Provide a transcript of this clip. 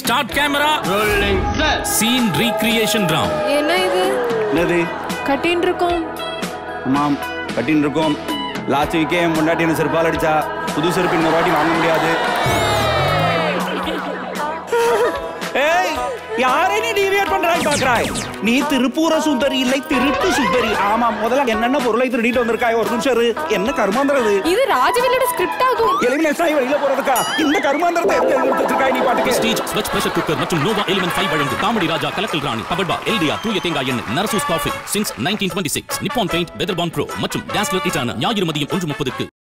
Start camera rolling sir scene recreation Ram என்ன இது என்னது கட்டின்னு இருக்கோம் ஆமாம் கட்டின்னு இருக்கோம் லாஸ்ட் வீக்கே என் முன்னாடி என்ன செருப்பால் அடிச்சா புது செருப்பு இன்னொரு வாட்டி வாங்க முடியாது ஏய் யாரை நீ டீவியேட் பண்றாய் பாக்குறாய் நீ திருப்பூர சுந்தரி இல்லை திருட்டு சுந்தரி ஆமா முதல்ல என்னென்ன பொருளை திருடிட்டு வந்திருக்காய் ஒரு நிமிஷம் இரு. என்ன கருமாந்திரம் இது இது ராஜவில்லோட ஸ்கிரிப்ட் ஆகும் எலிமினேஷன் ஆகி வெளியில போறதுக்கா இந்த கருமாந்திரத்தை எடுத்து எடுத்து வச்சிருக்காய் நீ பாட்டுக்கு ஸ்டேஜ் ஸ்வச் பிரஷர் குக்கர் மற்றும் நோவா எலிமெண்ட் ஃபைவ் வழங்கு காமெடி ராஜா கலக்கல் ராணி பவர்பா எல்டியா தூய தேங்காய் எண்ணெய் Narasus coffee since nineteen twenty six Nippon paint Weatherbond Pro மற்றும் கேஸ்லர் இட்டான ஞாயிறு மதியம் ஒன்று முப்பதுக்கு